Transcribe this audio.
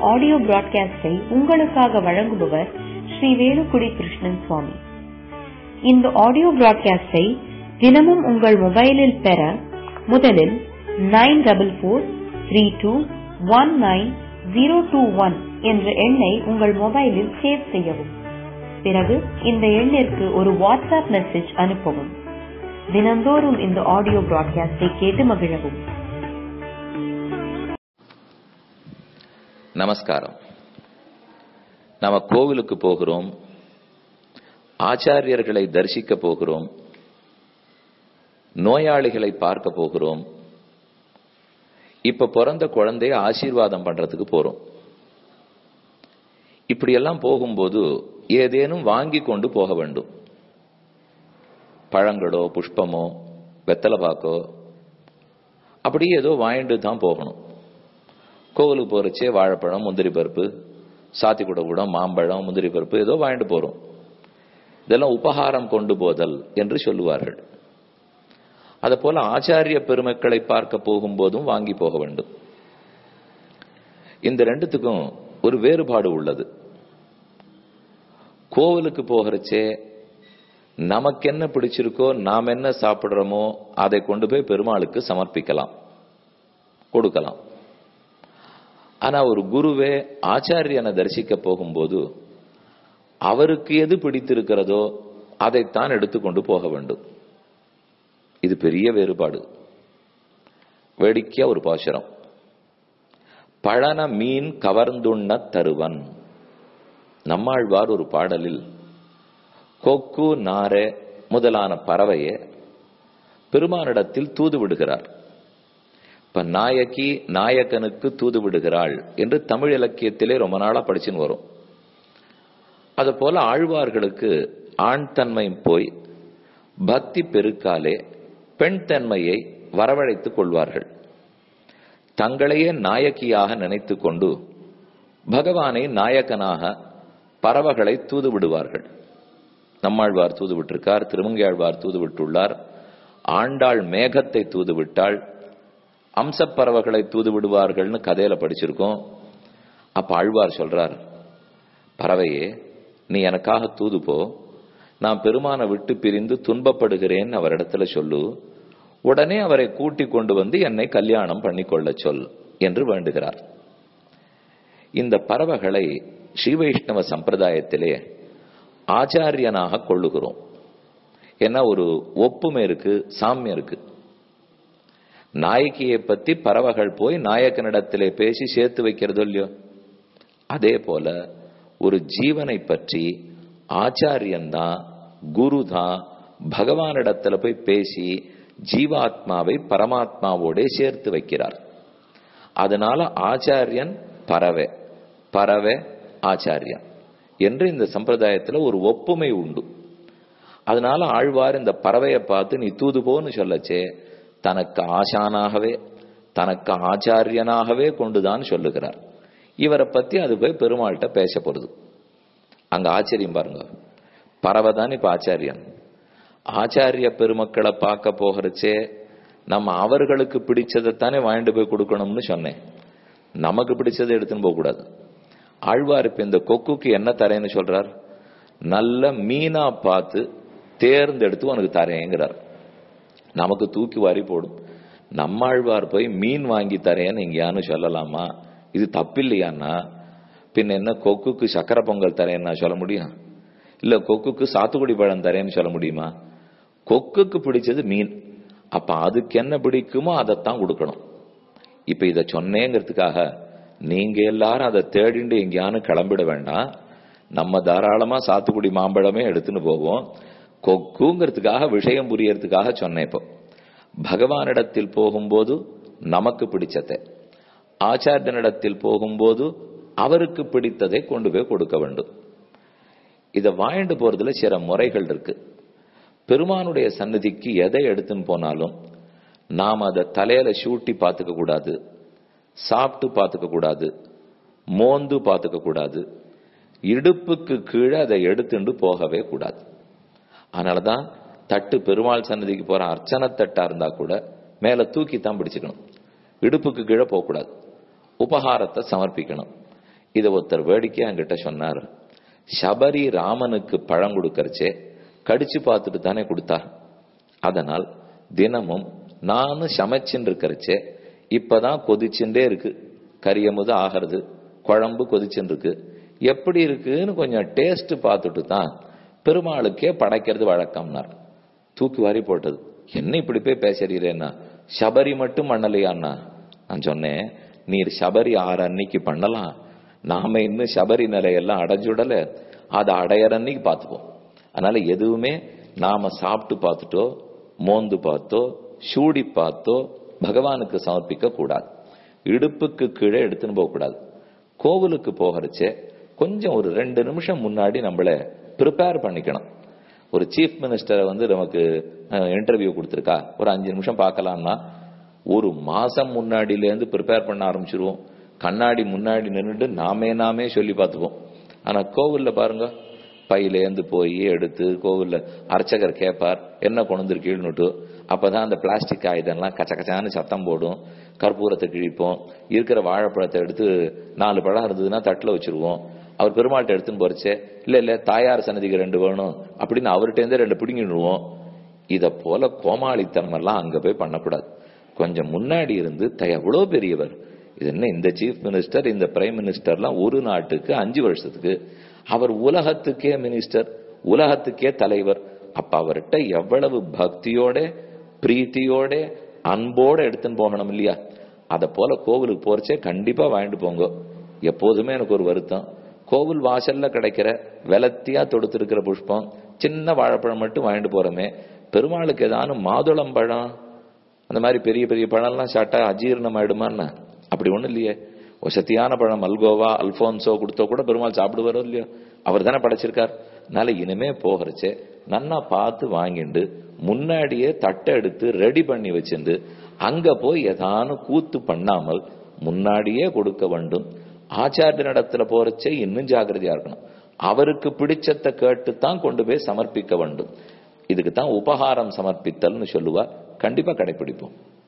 audio பிராட்காஸ்டை உங்களுக்காக வழங்குபவர் ஸ்ரீ வேலுக்குடி கிருஷ்ணன் சுவாமி இந்த ஆடியோ பிராட்காஸ்டை தினமும் உங்கள் மொபைலில் பெற முதலில் nine double four three two one nine zero two one என்ற எண்ணை உங்கள் மொபைலில் சேவ் செய்யவும் பிறகு இந்த எண்ணிற்கு ஒரு வாட்ஸ்அப் மெசேஜ் அனுப்பவும் தினந்தோறும் இந்த ஆடியோ பிராட்காஸ்டை கேட்டு மகிழவும் நமஸ்காரம் நம்ம கோவிலுக்கு போகிறோம் ஆச்சாரியர்களை தரிசிக்க போகிறோம் நோயாளிகளை பார்க்க போகிறோம் இப்ப பிறந்த குழந்தைய ஆசீர்வாதம் பண்றதுக்கு போறோம் இப்படியெல்லாம் போகும்போது ஏதேனும் வாங்கி கொண்டு போக வேண்டும் பழங்களோ புஷ்பமோ வெத்தலை பாக்கோ அப்படி ஏதோ வாங்கிட்டு தான் போகணும் கோவிலுக்கு போறச்சே வாழைப்பழம் முந்திரி பருப்பு சாத்திக்குட கூட மாம்பழம் முந்திரி பருப்பு ஏதோ வாங்கிட்டு போறோம் இதெல்லாம் உபகாரம் கொண்டு போதல் என்று சொல்லுவார்கள் அது போல ஆச்சாரிய பெருமக்களை பார்க்க போகும்போதும் வாங்கி போக வேண்டும் இந்த ரெண்டுத்துக்கும் ஒரு வேறுபாடு உள்ளது கோவிலுக்கு போகிறச்சே நமக்கு என்ன பிடிச்சிருக்கோ நாம் என்ன சாப்பிடுறோமோ அதை கொண்டு போய் பெருமாளுக்கு சமர்ப்பிக்கலாம் கொடுக்கலாம் ஆனா ஒரு குருவே ஆச்சாரியனை தரிசிக்க போகும்போது அவருக்கு எது பிடித்திருக்கிறதோ அதைத்தான் எடுத்துக்கொண்டு போக வேண்டும் இது பெரிய வேறுபாடு வேடிக்கையா ஒரு பாசுரம் பழன மீன் கவர்ந்துண்ண தருவன் நம்மாழ்வார் ஒரு பாடலில் கொக்கு நாரே முதலான பறவையை பெருமானிடத்தில் தூது விடுகிறார் இப்ப நாயகி நாயகனுக்கு தூது விடுகிறாள் என்று தமிழ் இலக்கியத்திலே ரொம்ப நாளா படிச்சுன்னு வரும் அது போல ஆழ்வார்களுக்கு ஆண் தன்மை போய் பக்தி பெருக்காலே பெண் தன்மையை வரவழைத்துக் கொள்வார்கள் தங்களையே நாயகியாக நினைத்து கொண்டு பகவானை நாயகனாக பறவைகளை தூது விடுவார்கள் நம்மாழ்வார் தூது விட்டிருக்கார் திருமங்கையாழ்வார் தூது விட்டுள்ளார் ஆண்டாள் மேகத்தை தூது விட்டாள் அம்சப்பறவைகளை தூது விடுவார்கள்னு கதையில படிச்சிருக்கோம் அப்ப ஆழ்வார் சொல்றார் பறவையே நீ எனக்காக தூது போ நான் பெருமானை விட்டு பிரிந்து துன்பப்படுகிறேன் அவரிடத்துல சொல்லு உடனே அவரை கூட்டி கொண்டு வந்து என்னை கல்யாணம் பண்ணிக்கொள்ள சொல் என்று வேண்டுகிறார் இந்த பறவைகளை ஸ்ரீ வைஷ்ணவ சம்பிரதாயத்திலே ஆச்சாரியனாக கொள்ளுகிறோம் ஏன்னா ஒரு ஒப்புமை இருக்கு சாமியம் இருக்கு நாயகியை பத்தி பறவைகள் போய் நாயக்கனிடத்திலே பேசி சேர்த்து வைக்கிறதோ இல்லையோ அதே போல ஒரு ஜீவனை பற்றி ஆச்சாரியன் தான் குரு தான் பகவானிடத்துல போய் பேசி ஜீவாத்மாவை பரமாத்மாவோட சேர்த்து வைக்கிறார் அதனால ஆச்சாரியன் பறவை பறவை ஆச்சாரியன் என்று இந்த சம்பிரதாயத்துல ஒரு ஒப்புமை உண்டு அதனால ஆழ்வார் இந்த பறவையை பார்த்து நீ தூது போன்னு சொல்லச்சே தனக்கு ஆசானாகவே தனக்கு ஆச்சாரியனாகவே கொண்டுதான் சொல்லுகிறார் இவரை பத்தி அது போய் பெருமாள்கிட்ட பேச போறது அங்க ஆச்சரியம் பாருங்க பறவை தான் இப்ப ஆச்சாரியன் ஆச்சாரிய பெருமக்களை பார்க்க போகிறச்சே நம்ம அவர்களுக்கு பிடிச்சதைத்தானே வாங்கிட்டு போய் கொடுக்கணும்னு சொன்னேன் நமக்கு பிடிச்சதை எடுத்துன்னு போக கூடாது ஆழ்வார் இப்ப இந்த கொக்குக்கு என்ன தரேன்னு சொல்றார் நல்ல மீனா பார்த்து தேர்ந்தெடுத்து உனக்கு தரேங்கிறார் நமக்கு தூக்கி வாரி போடும் நம்மாழ்வார் போய் மீன் வாங்கி தரேன்னு எங்கேயானு சொல்லலாமா இது தப்பில்லையான்னா பின்ன என்ன கொக்குக்கு சக்கரை பொங்கல் தரேன்னு சொல்ல முடியும் இல்ல கொக்குக்கு சாத்துக்குடி பழம் தரேன்னு சொல்ல முடியுமா கொக்குக்கு பிடிச்சது மீன் அப்ப அதுக்கு என்ன பிடிக்குமோ அதைத்தான் கொடுக்கணும் இப்ப இத சொன்னேங்கிறதுக்காக நீங்க எல்லாரும் அதை தேடிண்டு எங்கேயானு கிளம்பிட வேண்டாம் நம்ம தாராளமா சாத்துக்குடி மாம்பழமே எடுத்துன்னு போவோம் கொக்குங்கிறதுக்காக விஷயம் புரியறதுக்காக சொன்னேன் இப்போ பகவானிடத்தில் போகும்போது நமக்கு பிடிச்சதை ஆச்சாரியனிடத்தில் போகும்போது அவருக்கு பிடித்ததை கொண்டு போய் கொடுக்க வேண்டும் இதை வாங்கிட்டு போறதுல சில முறைகள் இருக்கு பெருமானுடைய சன்னதிக்கு எதை எடுத்துன்னு போனாலும் நாம் அதை தலையில சூட்டி பார்த்துக்க கூடாது சாப்பிட்டு பார்த்துக்க கூடாது மோந்து பார்த்துக்க கூடாது இடுப்புக்கு கீழே அதை எடுத்துட்டு போகவே கூடாது அதனாலதான் தட்டு பெருமாள் சன்னதிக்கு போற அர்ச்சனை தட்டா இருந்தா கூட மேல தூக்கி தான் பிடிச்சுக்கணும் இடுப்புக்கு கீழே போகக்கூடாது உபகாரத்தை சமர்ப்பிக்கணும் இதை ஒருத்தர் வேடிக்கையா என்கிட்ட சொன்னார் சபரி ராமனுக்கு பழம் கொடுக்கறச்சே கடிச்சு பார்த்துட்டு தானே கொடுத்தார் அதனால் தினமும் நானும் சமைச்சுன்னு இருக்கிறச்சே இப்பதான் கொதிச்சுட்டே இருக்கு கரியமுது ஆகிறது குழம்பு கொதிச்சுன்னு இருக்கு எப்படி இருக்குன்னு கொஞ்சம் டேஸ்ட் பார்த்துட்டு தான் பெருமாளுக்கே படைக்கிறது வழக்கம்னார் தூக்கி வாரி போட்டது என்ன இப்படி போய் பேசுறீரேன்னா சபரி மட்டும் பண்ணலையான்னா நான் சொன்னேன் நீர் சபரி ஆறு அன்னைக்கு பண்ணலாம் நாம இன்னும் சபரி நிலையெல்லாம் அடைஞ்சுடல அதை அடையற அன்னைக்கு பார்த்துப்போம் அதனால எதுவுமே நாம சாப்பிட்டு பார்த்துட்டோ மோந்து பார்த்தோ சூடி பார்த்தோ பகவானுக்கு சமர்ப்பிக்க கூடாது இடுப்புக்கு கீழே எடுத்துன்னு போக கூடாது கோவிலுக்கு போகிறச்சே கொஞ்சம் ஒரு ரெண்டு நிமிஷம் முன்னாடி நம்மள ப்ரிப்பேர் பண்ணிக்கணும் ஒரு சீஃப் மினிஸ்டரை வந்து நமக்கு இன்டர்வியூ கொடுத்துருக்கா ஒரு அஞ்சு நிமிஷம் பார்க்கலாம்னா ஒரு மாசம் முன்னாடியிலேருந்து ப்ரிப்பேர் பண்ண ஆரம்பிச்சிருவோம் கண்ணாடி முன்னாடி நின்றுட்டு நாமே நாமே சொல்லி பார்த்துப்போம் ஆனா கோவில்ல பாருங்க பையிலேருந்து போய் எடுத்து கோவில்ல அர்ச்சகர் கேட்பார் என்ன கொண்டு வந்திருக்கீழ்னுட்டு அப்பதான் அந்த பிளாஸ்டிக் ஆயுதம்லாம் கச்ச கச்சான்னு சத்தம் போடும் கற்பூரத்தை கிழிப்போம் இருக்கிற வாழைப்பழத்தை எடுத்து நாலு பழம் இருந்ததுன்னா தட்டில் வச்சிருவோம் அவர் பெருமாள்கிட்ட எடுத்துன்னு போறச்சே இல்ல இல்ல தாயார் சன்னதிக்கு ரெண்டு வேணும் அப்படின்னு அவர்கிட்ட இருந்து ரெண்டு பிடிங்கிடுவோம் இத போல கோமாளித்தனம் எல்லாம் அங்க போய் பண்ணக்கூடாது கொஞ்சம் முன்னாடி இருந்து த எவ்வளோ பெரியவர் இது என்ன இந்த சீஃப் மினிஸ்டர் இந்த பிரைம் மினிஸ்டர்லாம் ஒரு நாட்டுக்கு அஞ்சு வருஷத்துக்கு அவர் உலகத்துக்கே மினிஸ்டர் உலகத்துக்கே தலைவர் அப்ப அவர்கிட்ட எவ்வளவு பக்தியோட பிரீத்தியோட அன்போட எடுத்துன்னு போகணும் இல்லையா அத போல கோவிலுக்கு போறச்சே கண்டிப்பா வாங்கிட்டு போங்க எப்போதுமே எனக்கு ஒரு வருத்தம் கோவில் வாசல்ல கிடைக்கிற வெலத்தியா தொடுத்திருக்கிற புஷ்பம் சின்ன வாழைப்பழம் மட்டும் வாங்கிட்டு போறோமே பெருமாளுக்கு ஏதானும் மாதுளம் பழம் அந்த மாதிரி பெரிய பெரிய பழம்லாம் சாட்டா அஜீரணம் ஆயிடுமான்னு அப்படி ஒண்ணும் இல்லையே வசதியான பழம் அல்கோவா அல்போன்சோ கொடுத்தோ கூட பெருமாள் சாப்பிடுவாரோ இல்லையோ அவர் தானே படைச்சிருக்கார் அதனால இனிமே போகிறச்சே நன்னா பார்த்து வாங்கிண்டு முன்னாடியே தட்டை எடுத்து ரெடி பண்ணி வச்சிருந்து அங்க போய் ஏதானும் கூத்து பண்ணாமல் முன்னாடியே கொடுக்க வேண்டும் ஆச்சாரியனிடத்துல போறச்சே இன்னும் ஜாகிரதையா இருக்கணும் அவருக்கு பிடிச்சத்தை கேட்டு தான் கொண்டு போய் சமர்ப்பிக்க வேண்டும் இதுக்கு தான் உபகாரம் சமர்ப்பித்தல்னு சொல்லுவா கண்டிப்பா கடைபிடிப்போம்